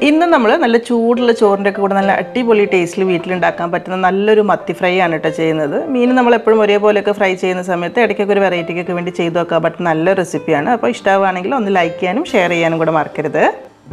ഇന്ന് നമ്മൾ നല്ല ചൂടുള്ള ചോറിൻ്റെ ഒക്കെ കൂടെ നല്ല അടിപൊളി ടേസ്റ്റിൽ വീട്ടിലുണ്ടാക്കാൻ പറ്റുന്ന നല്ലൊരു മത്തി ഫ്രൈ ആണ് കേട്ടോ ചെയ്യുന്നത് മീൻ നമ്മൾ എപ്പോഴും ഒരേപോലെയൊക്കെ ഫ്രൈ ചെയ്യുന്ന സമയത്ത് ഇടയ്ക്കൊക്കെ ഒരു വെറൈറ്റിക്കൊക്കെ വേണ്ടി ചെയ്തു വെക്കാൻ പറ്റുന്ന നല്ല റെസിപ്പിയാണ് അപ്പോൾ ഇഷ്ടമാണെങ്കിൽ ഒന്ന് ലൈക്ക് ചെയ്യാനും ഷെയർ ചെയ്യാനും കൂടെ മറക്കരുത്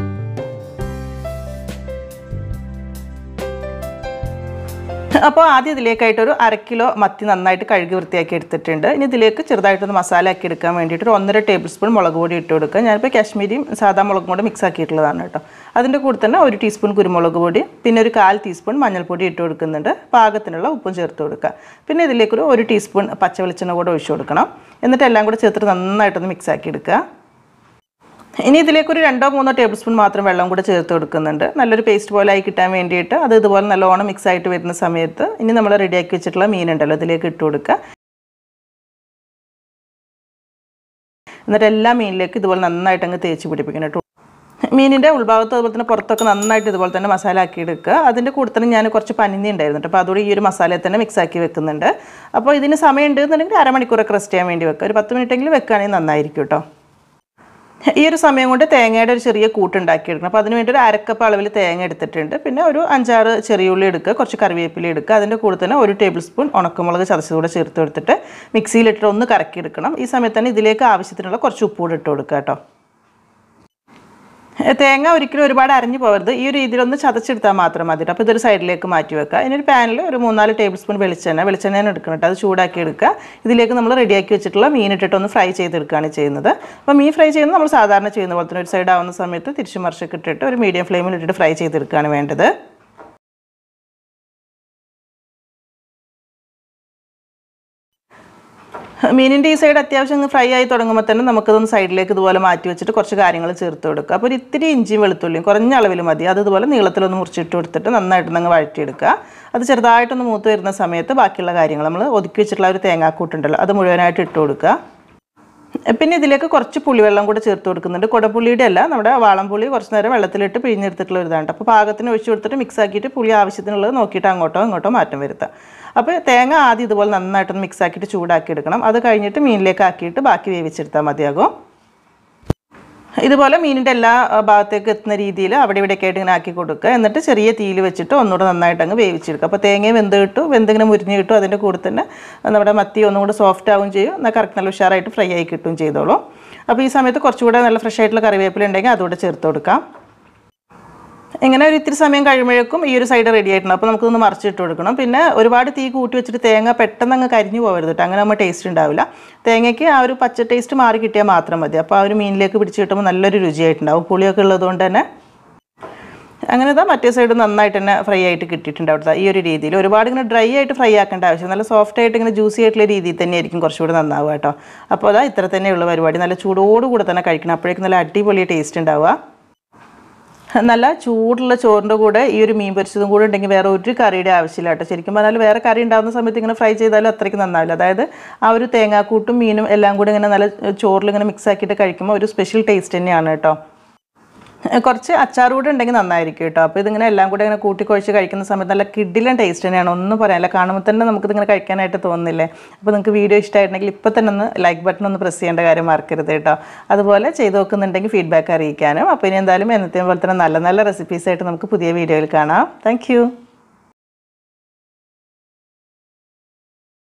അപ്പോൾ ആദ്യം ഇതിലേക്കായിട്ട് ഒരു അര കിലോ മത്തി നന്നായിട്ട് കഴുകി വൃത്തിയാക്കി എടുത്തിട്ടുണ്ട് ഇനി ഇതിലേക്ക് ചെറുതായിട്ടൊന്ന് മസാല ആക്കി എടുക്കാൻ വേണ്ടിയിട്ട് ഒരു ഒന്നര ടേബിൾ സ്പൂൺ മുളക് പൊടി ഇട്ട് കൊടുക്കുക ഞാനിപ്പോൾ കാശ്മീരിയും സാധാ മുളകും കൂടെ മിക്സ് ആക്കിയിട്ടുള്ളതാണ് കേട്ടോ അതിൻ്റെ കൂടെ തന്നെ ഒരു ടീസ്പൂൺ കുരുമുളക് പൊടി പിന്നെ ഒരു കാൽ ടീസ്പൂൺ മഞ്ഞൾപ്പൊടി ഇട്ട് കൊടുക്കുന്നുണ്ട് പാകത്തിനുള്ള ഉപ്പും ചേർത്ത് കൊടുക്കുക പിന്നെ ഇതിലേക്കൊരു ഒരു ടീസ്പൂൺ പച്ച വെളിച്ചെണ്ണ കൂടെ ഒഴിച്ചു കൊടുക്കണം എന്നിട്ട് എല്ലാം കൂടെ ചേർത്തിട്ട് നന്നായിട്ടൊന്ന് മിക്സ് ആക്കി എടുക്കുക ഇനി ഇതിലേക്ക് ഒരു രണ്ടോ മൂന്നോ ടേബിൾ സ്പൂൺ മാത്രം വെള്ളം കൂടെ ചേർത്ത് കൊടുക്കുന്നുണ്ട് നല്ലൊരു പേസ്റ്റ് പോലെ ആയി കിട്ടാൻ വേണ്ടിയിട്ട് അത് ഇതുപോലെ നല്ലോണം മിക്സ് ആയിട്ട് വരുന്ന സമയത്ത് ഇനി നമ്മൾ റെഡിയാക്കി വെച്ചിട്ടുള്ള മീനുണ്ടല്ലോ ഇതിലേക്ക് ഇട്ട് കൊടുക്കുക എന്നിട്ട് എല്ലാ മീനിലേക്ക് ഇതുപോലെ നന്നായിട്ട് അങ്ങ് തേച്ച് പിടിപ്പിക്കണം കേട്ടോ മീനിൻ്റെ ഉൾഭാഗത്ത് അതുപോലെ തന്നെ പുറത്തൊക്കെ നന്നായിട്ട് ഇതുപോലെ തന്നെ മസാല ആക്കി എടുക്കുക അതിൻ്റെ കൂടെ തന്നെ ഞാൻ കുറച്ച് പനിന്നി ഉണ്ടായിരുന്നു കേട്ടോ അപ്പോൾ അതുകൂടി ഈ ഒരു മസാലയിൽ തന്നെ മിക്സ് ആക്കി വെക്കുന്നുണ്ട് അപ്പോൾ ഇതിന് സമയം ഉണ്ടെന്നുണ്ടെങ്കിൽ അരമണിക്കൂറൊക്കെ റെസ്റ്റ് ചെയ്യാൻ വേണ്ടി വെക്കുക ഒരു പത്ത് മിനിറ്റെങ്കിലും വെക്കുകയാണെങ്കിൽ നന്നായിരിക്കും കേട്ടോ ഈ ഒരു സമയം കൊണ്ട് തേങ്ങയുടെ ഒരു ചെറിയ കൂട്ടുണ്ടാക്കിയെടുക്കണം അപ്പോൾ അതിന് വേണ്ടി ഒരു അരക്കപ്പ് അളവിൽ തേങ്ങ എടുത്തിട്ടുണ്ട് പിന്നെ ഒരു അഞ്ചാറ് ചെറിയ ഉള്ളി എടുക്കുക കുറച്ച് കറിവേപ്പില എടുക്കുക അതിൻ്റെ കൂടെ തന്നെ ഒരു ടേബിൾ സ്പൂൺ ഉണക്കമുളക് ചതച്ചതൂടെ ചേർത്ത് കൊടുത്തിട്ട് മിക്സിയിലിട്ടിട്ട് ഒന്ന് കറക്കിയെടുക്കണം ഈ സമയത്ത് തന്നെ ഇതിലേക്ക് ആവശ്യത്തിനുള്ള കുറച്ച് ഉപ്പ് കൂടെ ഇട്ട് കൊടുക്കുക കേട്ടോ തേങ്ങ ഒരിക്കലും ഒരുപാട് അരഞ്ഞു പോകരുത് ഈ ഒരു രീതിയിലൊന്ന് ചതച്ചെടുത്താൽ മാത്രം മതി അപ്പോൾ ഇതൊരു സൈഡിലേക്ക് മാറ്റി വെക്കുക ഇതിനൊരു പാനിൽ ഒരു മൂന്നാല് ടേബിൾ സ്പൂൺ വെളിച്ചെണ്ണ വെളിച്ചെണ്ണ എടുക്കണം കേട്ടോ അത് ചൂടാക്കി എടുക്കുക ഇതിലേക്ക് നമ്മൾ റെഡിയാക്കി വെച്ചിട്ടുള്ള മീൻ ഇട്ടിട്ട് ഒന്ന് ഫ്രൈ ചെയ്തെടുക്കുകയാണ് ചെയ്യുന്നത് അപ്പോൾ മീൻ ഫ്രൈ ചെയ്യുന്നത് നമ്മൾ സാധാരണ ചെയ്യുന്ന പോലെ തന്നെ ഒരു സൈഡ് ആവുന്ന സമയത്ത് തിരിച്ചു മറിച്ചൊക്കെ ഇട്ടിട്ട് ഒരു മീഡിയം ഫ്ലെയിമിൽ ഇട്ടിട്ട് ഫ്രൈ ചെയ്തെടുക്കുകയാണ് വേണ്ടത് മീനിൻ്റെ ഈ സൈഡ് അത്യാവശ്യം ഒന്ന് ഫ്രൈ ആയി തുടങ്ങുമ്പോൾ തന്നെ നമുക്കതൊന്ന് സൈഡിലേക്ക് ഇതുപോലെ മാറ്റി വെച്ചിട്ട് കുറച്ച് കാര്യങ്ങൾ ചേർത്ത് കൊടുക്കുക അപ്പോൾ ഒരു ഇത്തിരി ഇഞ്ചിയും വെളുത്തുള്ളിയും കുറഞ്ഞ അളവിൽ മതി അത് ഇതുപോലെ നീളത്തിലൊന്ന് മുറിച്ചിട്ട് കൊടുത്തിട്ട് നന്നായിട്ട് അങ്ങ് വഴറ്റിയെടുക്കുക അത് ചെറുതായിട്ടൊന്ന് മൂത്ത് വരുന്ന സമയത്ത് ബാക്കിയുള്ള കാര്യങ്ങൾ നമ്മൾ ഒതുക്കി വെച്ചിട്ടുള്ള ഒരു തേങ്ങാക്കൂട്ടുണ്ടല്ലോ അത് മുഴുവനായിട്ട് ഇട്ട് കൊടുക്കുക പിന്നെ ഇതിലേക്ക് കുറച്ച് പുളിവെള്ളം കൂടെ ചേർത്ത് കൊടുക്കുന്നുണ്ട് കുടപ്പുളിയുടെ അല്ല നമ്മുടെ വാളംപുളി കുറച്ച് നേരം വെള്ളത്തിലിട്ട് പിഴിഞ്ഞെടുത്തിട്ടുള്ള ഒരു ഇതാണ് അപ്പോൾ പാകത്തിന് ഒഴിച്ച് കൊടുത്തിട്ട് മിക്സ് ആക്കിയിട്ട് പുളി ആവശ്യത്തിനുള്ളത് നോക്കിയിട്ട് അങ്ങോട്ടോ ഇങ്ങോട്ടോ മാറ്റം വരുത്താം അപ്പോൾ തേങ്ങ ആദ്യം ഇതുപോലെ നന്നായിട്ടൊന്ന് മിക്സ് ആക്കിയിട്ട് ചൂടാക്കി എടുക്കണം അത് കഴിഞ്ഞിട്ട് മീനിലേക്ക് ആക്കിയിട്ട് ബാക്കി വേവിച്ചെടുത്താൽ മതിയാകും ഇതുപോലെ മീനിൻ്റെ എല്ലാ ഭാഗത്തേക്ക് എത്തുന്ന രീതിയിൽ അവിടെ ഇവിടെയൊക്കെ ആയിട്ട് ഇങ്ങനെ ആക്കി കൊടുക്കുക എന്നിട്ട് ചെറിയ തീയിൽ വെച്ചിട്ട് ഒന്നുകൂടെ നന്നായിട്ട് അങ്ങ് വേവിച്ചെടുക്കുക അപ്പോൾ തേങ്ങ വെന്ത് കിട്ടും വെന്തിങ്ങനെ മുരിഞ്ഞ് കിട്ടും അതിൻ്റെ കൂടെ തന്നെ നമ്മുടെ മത്തി ഒന്നും കൂടെ സോഫ്റ്റ് ആവും ചെയ്യും എന്നാൽ കറക്റ്റ് നല്ല ഉഷാറായിട്ട് ഫ്രൈ ആയി കിട്ടും ചെയ്തോളൂ അപ്പോൾ ഈ സമയത്ത് കുറച്ചുകൂടെ നല്ല ഫ്രഷ് ആയിട്ടുള്ള കറിവേപ്പില ഉണ്ടെങ്കിൽ അതുകൂടെ ചേർത്ത് കൊടുക്കാം ഇങ്ങനെ ഒരു ഇത്തിരി സമയം കഴിയുമ്പോഴേക്കും ഈ ഒരു സൈഡ് റെഡി ആയിട്ടുണ്ട് അപ്പോൾ നമുക്കൊന്ന് മറിച്ചിട്ട് കൊടുക്കണം പിന്നെ ഒരുപാട് തീ കൂട്ടി വെച്ചിട്ട് തേങ്ങ പെട്ടെന്ന് അങ്ങ് കരിഞ്ഞു പോകരുത് കേട്ടോ അങ്ങനെ നമ്മൾ ടേസ്റ്റ് ഉണ്ടാവില്ല തേങ്ങയ്ക്ക് ആ ഒരു പച്ച ടേസ്റ്റ് മാറി കിട്ടിയാൽ മാത്രം മതി അപ്പോൾ ആ ഒരു മീനിലേക്ക് പിടിച്ച് കിട്ടുമ്പോൾ നല്ലൊരു രുചിയായിട്ടുണ്ടാവും പുളിയൊക്കെ ഉള്ളതുകൊണ്ട് തന്നെ അങ്ങനെ ഇതാ മറ്റേ സൈഡ് നന്നായിട്ട് തന്നെ ഫ്രൈ ആയിട്ട് കിട്ടിയിട്ടുണ്ട് അവിടുത്തെ ഈ ഒരു രീതിയിൽ ഒരുപാട് ഇങ്ങനെ ഡ്രൈ ആയിട്ട് ഫ്രൈ ആക്കേണ്ട ആവശ്യം നല്ല സോഫ്റ്റ് ആയിട്ട് ഇങ്ങനെ ജ്യൂസി ആയിട്ടുള്ള രീതിയിൽ തന്നെയായിരിക്കും കുറച്ചുകൂടി നന്നാവുക കേട്ടോ അപ്പോൾ അതാ ഇത്ര തന്നെയുള്ള പരിപാടി നല്ല ചൂടോടുകൂടെ തന്നെ കഴിക്കണം അപ്പോഴേക്കും നല്ല അടിപൊളി ടേസ്റ്റ് ഉണ്ടാവുക നല്ല ചൂടുള്ള ചോറിൻ്റെ കൂടെ ഈ ഒരു മീൻ പൊരിച്ചതും കൂടെ ഉണ്ടെങ്കിൽ വേറെ ഒരു കറിയുടെ ആവശ്യമില്ല കേട്ടോ ശരിക്കും പറഞ്ഞാൽ വേറെ കറി ഉണ്ടാകുന്ന സമയത്ത് ഇങ്ങനെ ഫ്രൈ ചെയ്താലും അത്രയ്ക്ക് നന്നാവില്ല അതായത് ആ ഒരു തേങ്ങാക്കൂട്ടും മീനും എല്ലാം കൂടി ഇങ്ങനെ നല്ല ചോറിൽ ഇങ്ങനെ മിക്സ് ആക്കിയിട്ട് കഴിക്കുമ്പോൾ ഒരു സ്പെഷ്യൽ ടേസ്റ്റ് തന്നെയാണ് കേട്ടോ കുറച്ച് അച്ചാർ കൂടെ ഉണ്ടെങ്കിൽ നന്നായിരിക്കും കേട്ടോ അപ്പോൾ ഇതിങ്ങനെ എല്ലാം കൂടെ ഇങ്ങനെ കൂട്ടി കുഴച്ച് കഴിക്കുന്ന സമയത്ത് നല്ല കിഡിലും ടേസ്റ്റ് തന്നെയാണ് ഒന്നും പറയാനില്ല കാണുമ്പോൾ തന്നെ നമുക്കിതിങ്ങനെ കഴിക്കാനായിട്ട് തോന്നുന്നില്ലേ അപ്പോൾ നിങ്ങൾക്ക് വീഡിയോ ഇഷ്ടമായിട്ടുണ്ടെങ്കിൽ ഇപ്പോൾ തന്നെ ഒന്ന് ലൈക്ക് ബട്ടൺ ഒന്ന് പ്രസ് ചെയ്യേണ്ട കാര്യം മറക്കരുത് കേട്ടോ അതുപോലെ ചെയ്ത് നോക്കുന്നുണ്ടെങ്കിൽ ഫീഡ്ബാക്ക് അറിയിക്കാനും അപ്പോൾ ഇനി എന്തായാലും എന്നത്തെ പോലെ തന്നെ നല്ല നല്ല റെസിപ്പീസായിട്ട് നമുക്ക് പുതിയ വീഡിയോയിൽ കാണാം താങ്ക്